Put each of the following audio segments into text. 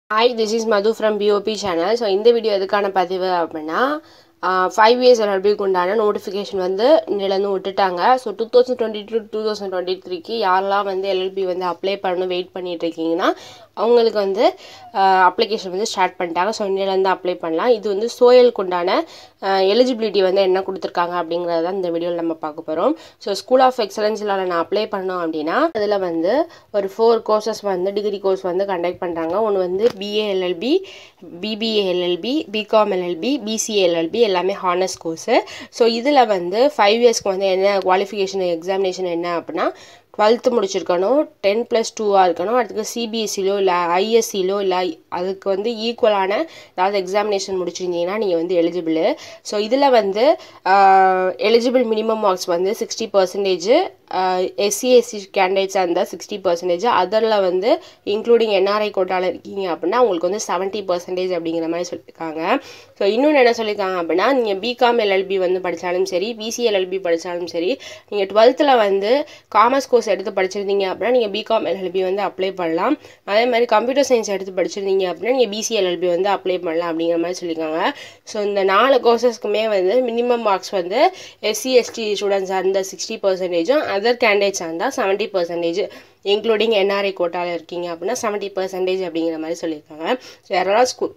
hi this is Madhu from POP channel so இந்த video எதுக்கான பதிவு அப்படின்னா ஃபைவ் இயர்ஸ் எல்எல்பிக்கு உண்டான நோட்டிஃபிகேஷன் வந்து இன்னிலேருந்து விட்டுட்டாங்க so two thousand twenty two two thousand twenty த்ரீக்கு யாரெல்லாம் வந்து எல்எல்பி வந்து அப்ளை பண்ணணும் வெயிட் பண்ணிட்டு இருக்கீங்கன்னா அவங்களுக்கு வந்து அப்ளிகேஷன் வந்து ஸ்டார்ட் பண்ணிட்டாங்க ஸோ இன்னிலேருந்து அப்ளை பண்ணலாம் இது வந்து சோயலுக்கு உண்டான எலிஜிபிலிட்டி வந்து என்ன கொடுத்துருக்காங்க அப்படிங்கிறத தான் இந்த வீடியோவில் நம்ம பார்க்க போகிறோம் ஸோ ஸ்கூல் ஆஃப் எக்ஸலன்ஸில் நான் அப்ளை பண்ணோம் அப்படின்னா அதில் வந்து ஒரு ஃபோர் கோர்சஸ் வந்து டிகிரி கோர்ஸ் வந்து கண்டக்ட் பண்ணுறாங்க ஒன்று வந்து BA LLB BBA LLB BCom LLB BCA LLB எல்லாமே ஹானர்ஸ் கோர்ஸு ஸோ இதில் வந்து ஃபைவ் இயர்ஸ்க்கு வந்து என்ன குவாலிஃபிகேஷன் எக்ஸாமினேஷன் என்ன அப்படின்னா டுவெல்த்து முடிச்சிருக்கணும் டென் ப்ளஸ் டூவாக இருக்கணும் அடுத்து சிபிஎஸ்சிலோ இல்லை ஐஎஸ்சிலோ இல்லை அதுக்கு வந்து ஈக்குவலான ஏதாவது எக்ஸாமினேஷன் முடிச்சிருந்தீங்கன்னா நீங்கள் வந்து எலிஜிபிள் ஸோ இதில் வந்து எலிஜிபிள் மினிமம் மார்க்ஸ் வந்து சிக்ஸ்டி பர்சன்டேஜ் எஸ்சி எஸ்சி கேண்டிடேட்ஸாக இருந்தால் சிக்ஸ்டி பர்சன்டேஜ் அதரில் வந்து இன்க்ளூடிங் என்ஆர்ஐ கோட்டாவில் இருக்கீங்க அப்படின்னா உங்களுக்கு வந்து செவன்ட்டி பர்சன்டேஜ் அப்படிங்கிற மாதிரி சொல்லியிருக்காங்க ஸோ இன்னொன்று என்ன சொல்லியிருக்காங்க அப்படின்னா நீங்கள் பிகாம் எல்எல்பி வந்து படித்தாலும் சரி பிசிஎல்எல்பி படித்தாலும் சரி நீங்கள் டுவெல்த்தில் வந்து காமர்ஸ் கோர்ஸ் எடுத்து படிச்சிருந்தீங்க அப்படின்னா நீங்கள் பிகாம் எல்எல்பி வந்து அப்ளை பண்ணலாம் அதே மாதிரி கம்ப்யூட்டர் சயின்ஸ் எடுத்து படிச்சிருந்தீங்க அப்படின்னா நீங்கள் பிசிஎல்எல்பி வந்து அப்ளை பண்ணலாம் அப்படிங்கிற மாதிரி சொல்லியிருக்காங்க ஸோ இந்த நாலு கோர்சஸ்க்குமே வந்து மினிமம் மார்க்ஸ் வந்து எஸ்சி எஸ்டி ஸ்டூடெண்ட்ஸாக இருந்தால் சிக்ஸ்டி பர்சன்டேஜும் அதர் கேண்டிடேட்ஸாக இருந்தால் செவன்ட்டி பர்சன்டேஜ் இன்க்ளூடிங் என்ஆர்ஐ கோட்டாவில் இருக்கீங்க அப்படின்னா செவன்ட்டி பர்சன்டேஜ் அப்படிங்கிற மாதிரி சொல்லியிருக்காங்க ஸோ யாரெல்லாம் ஸ்கூல்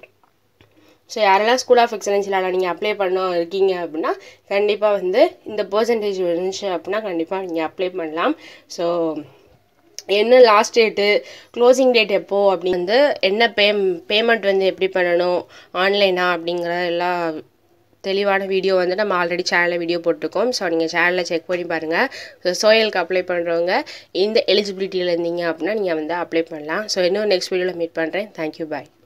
ஸோ யாரெல்லாம் ஸ்கூல் ஆஃப் எக்ஸலன்ஸில் நீங்கள் அப்ளை பண்ண இருக்கீங்க அப்படின்னா கண்டிப்பாக வந்து இந்த பர்சன்டேஜ் இருந்துச்சு அப்படின்னா கண்டிப்பாக நீங்கள் அப்ளை பண்ணலாம் ஸோ என்ன லாஸ்ட் டேட்டு க்ளோசிங் டேட் எப்போ அப்படின்னு வந்து என்ன பே பேமெண்ட் வந்து எப்படி பண்ணணும் ஆன்லைனா அப்படிங்கிற எல்லா தெளிவான வீடியோ வந்து நம்ம ஆல்ரெடி சேனலில் வீடியோ போட்டிருக்கோம் ஸோ நீங்கள் சேனலில் செக் பண்ணி பாருங்கள் ஸோ சோயலுக்கு அப்ளை பண்ணுறவங்க இந்த எலிஜிபிலிட்டியில் இருந்தீங்க அப்படின்னா நீங்கள் வந்து அப்ளை பண்ணலாம் ஸோ இன்னும் நெக்ஸ்ட் வீடியோவில் மீட் பண்ணுறேன் தேங்க்யூ பாய்